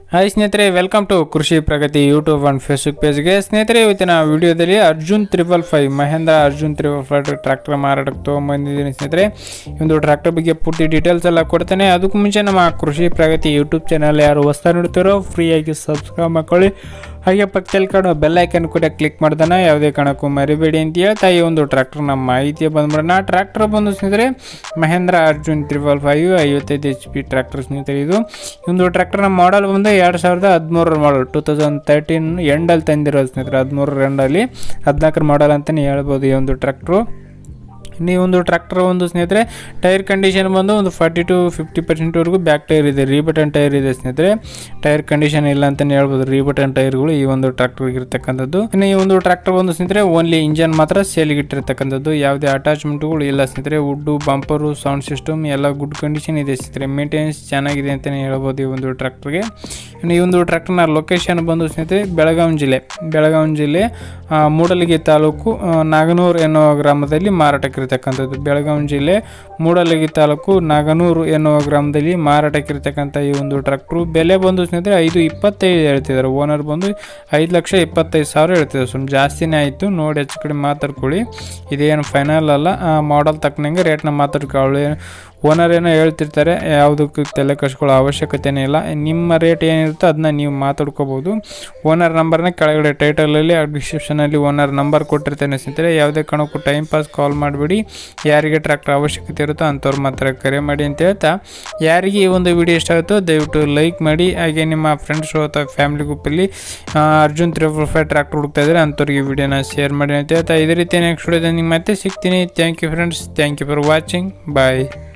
hi ಸ್ನೇಹಿತರೆ welcome to Krishi Pragati YouTube and Facebook ಪೇಜ್ಗೆ ಸ್ನೇಹಿತರೆ ಇವತ್ತಿನ ವಿಡಿಯೋದಲ್ಲಿ Arjun triple five Mahindra Arjun triple five tractor ಮಾರಾಟಕ್ಕೆ ತೊಗೊಂಬಂದಿದ್ದೀನಿ ಸ್ನೇಹಿತರೆ ಈ ಒಂದು ಟ್ರ್ಯಾಕ್ಟರ್ ಬಗ್ಗೆ ಪೂರ್ತಿ ಡೀಟೇಲ್ಸ್ ಎಲ್ಲ ಕೊಡ್ತೇನೆ ಅದಕ್ಕೂ ಮುಂಚೆ ನಮ್ಮ ಕೃಷಿ ಪ್ರಗತಿ ಯೂಟ್ಯೂಬ್ ಚಾನಲ್ ಯಾರು ಹೊಸ್ತಾ ನೋಡ್ತಾರೋ ಫ್ರೀಯಾಗಿ ಸಬ್ಸ್ಕ್ರೈಬ್ ಮಾಡ್ಕೊಳ್ಳಿ ಹಾಗೆ ಪಕ್ಕದಲ್ಲಿ ಕಾಣೋ ಬೆಲ್ ಐಕನ್ ಕೂಡ ಕ್ಲಿಕ್ ಮಾಡ್ದಾನ ಯಾವುದೇ ಕಾರಣಕ್ಕೂ ಮರಿಬೇಡಿ ಅಂತ ಹೇಳ್ತಾ ಈ ಒಂದು ಟ್ರ್ಯಾಕ್ಟರ್ನ ಮಾಹಿತಿ ಬಂದ್ಬಿಡೋಣ ಟ್ರ್ಯಾಕ್ಟರ್ ಬಂದು ಸ್ನೇಹಿತರೆ ಮಹೇಂದ್ರ ಅರ್ಜುನ್ ತ್ರಿಬಲ್ ಫೈವ್ ಐವತ್ತೈದು ಎಚ್ ಪಿ ಟ್ರ್ಯಾಕ್ಟರ್ ಸ್ನೇಹಿತರೆ ಇದು ಈ ಒಂದು ಟ್ರ್ಯಾಕ್ಟರ್ನ ಮಾಡಲ್ ಬಂದು ಎರಡು ಸಾವಿರದ ಹದಿಮೂರರ ಮಾಡಲ್ ಟೂ ತೌಸಂಡ್ ತರ್ಟೀನ್ ಎಂಡಲ್ಲಿ ತಂದಿರೋದು ಸ್ನೇಹಿತರೆ ಹದಿಮೂರರ ಎಂಡಲ್ಲಿ ಹದಿನಾಲ್ಕರ ಮಾಡಲ್ ಅಂತಲೇ ಹೇಳ್ಬೋದು ಈ ಒಂದು ಟ್ರ್ಯಾಕ್ಟ್ರು ಇನ್ನು ಈ ಒಂದು ಟ್ರ್ಯಾಕ್ಟರ್ ಒಂದು ಸ್ನೇಹಿತರೆ ಟೈರ್ ಕಂಡೀಷನ್ ಬಂದು ಒಂದು ಫಾರ್ಟಿ ಟು ಫಿಫ್ಟಿ ಪರ್ಸೆಂಟ್ವರೆಗೂ ಬ್ಯಾಕ್ ಟೈರ್ ಇದೆ ರೀಬಟನ್ ಟೈರ್ ಇದೆ ಸ್ನೇಹಿತರೆ ಟೈರ್ ಕಂಡೀಷನ್ ಇಲ್ಲ ಅಂತಲೇ ಹೇಳ್ಬೋದು ರೀಬಟನ್ ಟೈರ್ಗಳು ಈ ಒಂದು ಟ್ರ್ಯಾಕ್ಟರ್ಗೆ ಇರ್ತಕ್ಕಂಥದ್ದು ಇನ್ನು ಈ ಒಂದು ಟ್ರ್ಯಾಕ್ಟರ್ ಒಂದು ಸ್ನೇಹಿತರೆ ಓನ್ಲಿ ಇಂಜನ್ ಮಾತ್ರ ಸೇಲಿಗೆ ಇಟ್ಟಿರ್ತಕ್ಕಂಥದ್ದು ಯಾವುದೇ ಅಟ್ಯಾಚ್ಮೆಂಟ್ಗಳು ಇಲ್ಲ ಸ್ನೇಹಿತರೆ ವುಡ್ಡು ಬಂಪರು ಸೌಂಡ್ ಸಿಸ್ಟಮ್ ಎಲ್ಲ ಗುಡ್ ಕಂಡೀಷನ್ ಇದೆ ಸ್ನೇಹಿತರೆ ಮೇಂಟೆನೆನ್ಸ್ ಚೆನ್ನಾಗಿದೆ ಅಂತಲೇ ಹೇಳ್ಬೋದು ಈ ಒಂದು ಟ್ರ್ಯಾಕ್ಟರ್ಗೆ ಇನ್ನು ಈ ಒಂದು ಟ್ರ್ಯಾಕ್ಟರ್ನ ಲೊಕೇಶನ್ ಬಂದು ಸ್ನೇಹಿತರೆ ಬೆಳಗಾವಿ ಜಿಲ್ಲೆ ಬೆಳಗಾವಿ ಜಿಲ್ಲೆ ಆ, ಮೂಡಲಗಿ ತಾಲೂಕು ಆ, ನಾಗನೂರು ಎನ್ನುವ ಗ್ರಾಮದಲ್ಲಿ ಮಾರಾಟಕ್ಕಿರ್ತಕ್ಕಂಥದ್ದು ಬೆಳಗಾವಿ ಜಿಲ್ಲೆ ಮೂಡಲಗಿ ತಾಲೂಕು ನಾಗನೂರು ಎನ್ನುವ ಗ್ರಾಮದಲ್ಲಿ ಮಾರಾಟಕ್ಕಿರ್ತಕ್ಕಂಥ ಈ ಒಂದು ಟ್ರ್ಯಾಕ್ಟ್ರು ಬೆಲೆ ಬಂದು ಸ್ನೇಹಿತರೆ ಐದು ಇಪ್ಪತ್ತೈದು ಹೇಳ್ತಿದ್ದಾರೆ ಓನರ್ ಬಂದು ಐದು ಲಕ್ಷ ಇಪ್ಪತ್ತೈದು ಸಾವಿರ ಹೇಳ್ತಿದ್ದಾರೆ ಸ್ವಲ್ಪ ಜಾಸ್ತಿನೇ ಆಯಿತು ನೋಡಿ ಹೆಚ್ಚು ಕಡಿಮೆ ಮಾತಾಡ್ಕೊಳ್ಳಿ ಇದೇನು ಫೈನಲ್ ಅಲ್ಲ ಮಾಡಲ್ ತಕ್ಕನಂಗೆ ರೇಟ್ನ ಮಾತಾಡ್ಕೊಳ್ಳಿ ಓನರ್ ಏನೋ ಹೇಳ್ತಿರ್ತಾರೆ ಯಾವುದಕ್ಕೂ ತಲೆ ಕಟ್ಸ್ಕೊಳ್ಳೋ ಅವಶ್ಯಕತೆನೇ ಇಲ್ಲ ನಿಮ್ಮ ರೇಟ್ ಏನಿರುತ್ತೋ ಅದನ್ನ ನೀವು ಮಾತಾಡ್ಕೋಬೋದು ಓನರ್ ನಂಬರ್ನ ಕೆಳಗಡೆ ಟೈಟಲಲ್ಲಿ ಡಿಸ್ಕ್ರಿಪ್ಷನಲ್ಲಿ ಓನರ್ ನಂಬರ್ ಕೊಟ್ಟಿರ್ತೇನೆ ಸ್ನೇಹಿತರೆ ಯಾವುದೇ ಕಾರಣಕ್ಕೂ ಟೈಮ್ ಪಾಸ್ ಕಾಲ್ ಮಾಡಿಬಿಡಿ ಯಾರಿಗೆ ಟ್ರ್ಯಾಕ್ಟರ್ ಅವಶ್ಯಕತೆ ಇರುತ್ತೋ ಅಂಥವ್ರು ಮಾತ್ರ ಕರೆ ಮಾಡಿ ಅಂತ ಹೇಳ್ತಾ ಯಾರಿಗೆ ಈ ಒಂದು ವಿಡಿಯೋ ಇಷ್ಟ ಆಗುತ್ತೋ ದಯವಿಟ್ಟು ಲೈಕ್ ಮಾಡಿ ಹಾಗೆ ನಿಮ್ಮ ಫ್ರೆಂಡ್ಸ್ ಅಥವಾ ಫ್ಯಾಮಿಲಿ ಗ್ರೂಪಲ್ಲಿ ಆ, Arjun three four five tractor ಹುಡುಕ್ತಾ ಇದ್ದಾರೆ ಅಂಥವ್ರಿಗೆ ವಿಡಿಯೋನ ಶೇರ್ ಮಾಡಿ ಅಂತ ಹೇಳ್ತಾ ಇದೇ ರೀತಿ ನೆಕ್ಸ್ಟ್ ವಿಡಿಯೋದಲ್ಲಿ ನಿಮ್ಗೆ ಮತ್ತೆ ಸಿಗ್ತೀನಿ thank you friends thank you for watching bye